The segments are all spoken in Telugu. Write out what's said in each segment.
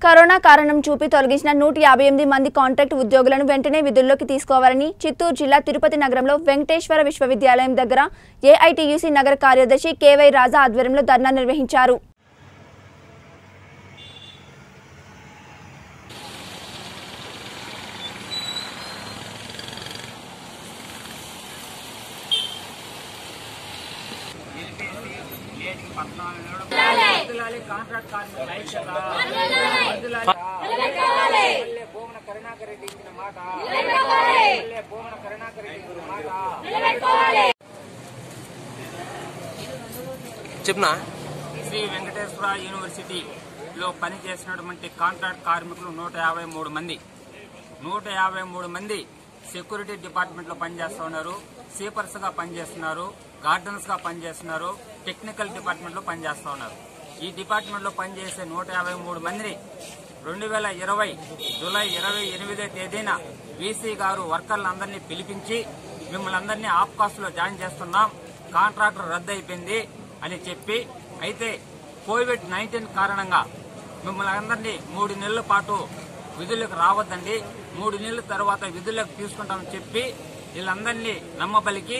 కరోనా కారణం చూపి తొలగించిన నూట యాభై ఎనిమిది మంది కాంట్రాక్ట్ ఉద్యోగులను వెంటనే విధుల్లోకి తీసుకోవాలని చిత్తూరు జిల్లా తిరుపతి నగరంలో వెంకటేశ్వర విశ్వవిద్యాలయం దగ్గర ఏఐటియుసి నగర కార్యదర్శి కేవై రాజా ఆధ్వర్యంలో ధర్నా నిర్వహించారు వర్ధిల్లాలి కాంట్రాక్ట్ కార్మికుల ఐక్యత. వర్ధిల్లాలి. ఎమ్మెల్యే భూమన కరుణాకర్ రెడ్డి ఇచ్చిన మాట ఎమ్మెల్యే భూమన కరుణాకర్ రెడ్డి ఇచ్చిన మాట చెప్పనా శ్రీ వెంకటేశ్వర యూనివర్సిటీలో పనిచేసినటువంటి కాంట్రాక్ట్ కార్మికులు నూట యాభై మూడు మంది నూట యాభై మూడు మంది సెక్యూరిటీ డిపార్ట్మెంట్ లో పనిచేస్తూ ఉన్నారు సీపర్స్ గా పనిచేస్తున్నారు గార్డెన్స్ గా పనిచేస్తున్నారు టెక్నికల్ డిపార్ట్మెంట్ లో పనిచేస్తూ ఉన్నారు ఈ డిపార్ట్మెంట్ లో పనిచేసే నూట యాభై మూడు మందిని రెండు వేల ఇరవై జూలై ఇరవై ఎనిమిదో తేదీన వీసీ గారు వర్కర్లందరినీ పిలిపించి మిమ్మల్ని అందరినీ ఆఫ్ కాస్ట్ లో జాయిన్ చేస్తున్నాం కాంట్రాక్టర్ రద్దు అయిపోయింది అని చెప్పి అయితే కోవిడ్ నైన్టీన్ కారణంగా మిమ్మల్ని అందరినీ మూడు నెలల పాటు విధులకు రావద్దండి మూడు నెలల తర్వాత విధులకు తీసుకుంటామని చెప్పి వీళ్ళందరినీ నమ్మబలికి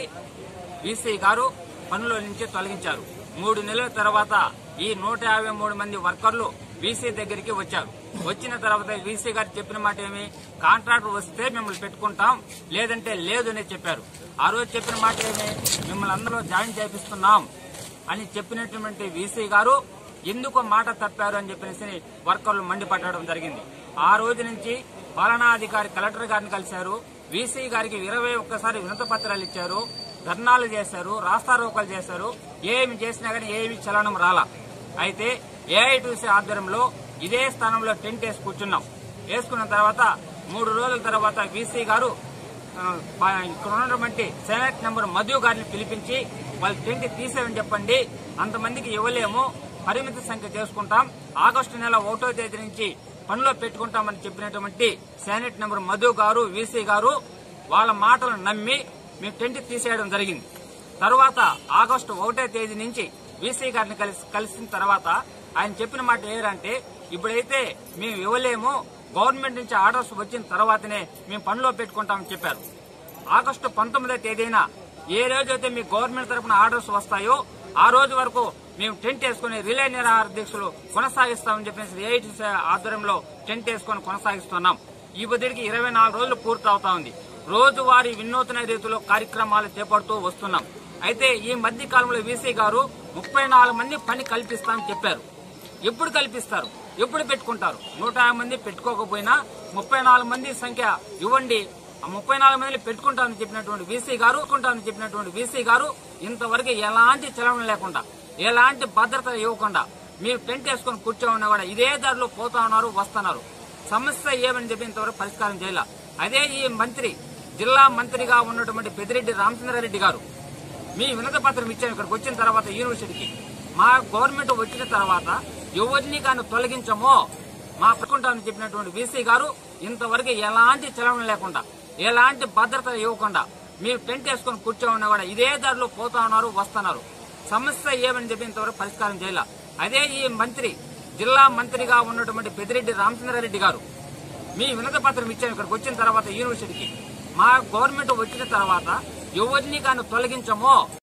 వీసీ గారు పనుల నుంచి తొలగించారు మూడు నెలల తర్వాత ఈ నూట యాభై మూడు మంది వర్కర్లు వీసీ దగ్గరికి వచ్చారు వచ్చిన తర్వాత వీసీ గారు చెప్పిన మాట ఏమి కాంట్రాక్టర్ వస్తే మిమ్మల్ని పెట్టుకుంటాం లేదంటే లేదు అని చెప్పారు ఆ రోజు చెప్పిన మాట ఏమి మిమ్మల్ని అందరూ జాయిన్ చేపిస్తున్నాం అని చెప్పినటువంటి వీసీ గారు ఎందుకు మాట తప్పారు అని చెప్పేసి వర్కర్లు మండిపడడం జరిగింది ఆ రోజు నుంచి పాలనాధికారి కలెక్టర్ గారిని కలిశారు వీసీ గారికి ఇరవై ఒక్కసారి వినత పత్రాలు ఇచ్చారు ధర్నాలు చేశారు రాస్తారోకలు చేశారు ఏమి చేసినా కానీ ఏమి చలనం రాలా అయితే ఏఐటీసీ ఆధ్వర్యంలో ఇదే స్థానంలో టెంట్ వేసి కూర్చున్నాం వేసుకున్న తర్వాత మూడు రోజుల తర్వాత వీసీ గారు ఆ, ప- ఇక్కడ ఉన్నటువంటి సెనెట్ నెంబర్ మధు గారిని పిలిపించి వాళ్ళ టెంట్ తీసేయని చెప్పండి అంతమందికి ఇవ్వలేము పరిమిత సంఖ్య చేసుకుంటాం ఆగస్టు నెల ఒకటో తేదీ నుంచి పనిలో పెట్టుకుంటామని చెప్పినటువంటి సెనెట్ నెంబర్ మధు గారు వీసీ గారు వాళ్ళ మాటలు నమ్మి మేము టెంట్ తీసేయడం జరిగింది తర్వాత ఆగస్టు ఒకటో తేదీ నుంచి వీసీ గారిని కలిసి కలిసిన తర్వాత ఆయన చెప్పిన మాట ఏంటంటే ఇప్పుడైతే మేము ఇవ్వలేము గవర్నమెంట్ నుంచి ఆర్డర్స్ వచ్చిన తర్వాతనే మేము పనిలో పెట్టుకుంటామని చెప్పారు ఆగస్టు పంతొమ్మిదో తేదీన ఏ రోజైతే మీ గవర్నమెంట్ తరపున ఆర్డర్స్ వస్తాయో ఆ రోజు వరకు మేము టెంట్ వేసుకుని రిలే నిరాహార దీక్షలు కొనసాగిస్తామని చెప్పేసి ఏఐటీసీ ఆధ్వర్యంలో టెంట్ వేసుకుని కొనసాగిస్తున్నాం ఈ బదిలికి ఇరవై నాలుగు రోజులు పూర్తి అవుతా ఉంది రోజువారీ వినూత్న రీతిలో కార్యక్రమాలు చేపడుతూ వస్తున్నాం అయితే ఈ మధ్య కాలంలో వీసీ గారు ముప్పై నాలుగు మంది పని కల్పిస్తామని చెప్పారు ఎప్పుడు కల్పిస్తారు ఎప్పుడు పెట్టుకుంటారు నూట యాభై మంది పెట్టుకోకపోయినా ముప్పై నాలుగు మంది సంఖ్య ఇవ్వండి ఆ ముప్పై నాలుగు మందిని పెట్టుకుంటామని చెప్పినటువంటి వీసీ గారు పెట్టుకుంటామని చెప్పినటువంటి వీసీ గారు ఇంతవరకు ఎలాంటి చలనం లేకుండా ఎలాంటి భద్రత ఇవ్వకుండా మీరు టెంట్ వేసుకొని కూర్చోమన్నా కూడా ఇదే దారిలో పోతా ఉన్నారు వస్తున్నారు సమస్య ఏమని చెప్పి ఇంతవరకు పరిష్కారం చేయాల అదే ఈ మంత్రి జిల్లా మంత్రిగా ఉన్నటువంటి పెద్దిరెడ్డి రామచంద్రారెడ్డి గారు మీ వినత పత్రం ఇచ్చాము ఇక్కడికి వచ్చిన తర్వాత యూనివర్సిటీకి మా గవర్నమెంట్ వచ్చిన తర్వాత ఎవరిని కానీ తొలగించమో మా పెట్టుకుంటామని చెప్పినటువంటి వీసీ గారు ఇంతవరకు ఎలాంటి చలనం లేకుండా ఎలాంటి భద్రత ఇవ్వకుండా మేము టెంట్ వేసుకొని కూర్చోమన్నా కూడా ఇదే దారిలో పోతా ఉన్నారు వస్తున్నారు సమస్య ఏమని చెప్పి ఇంతవరకు పరిష్కారం చేయాల అదే ఈ మంత్రి జిల్లా మంత్రిగా ఉన్నటువంటి పెద్దిరెడ్డి రామచంద్రారెడ్డి గారు మీ వినత పత్రం ఇచ్చాము ఇక్కడికి వచ్చిన తర్వాత యూనివర్సిటీకి మా గవర్నమెంట్ వచ్చిన తర్వాత ఎవరిని కానీ తొలగించమో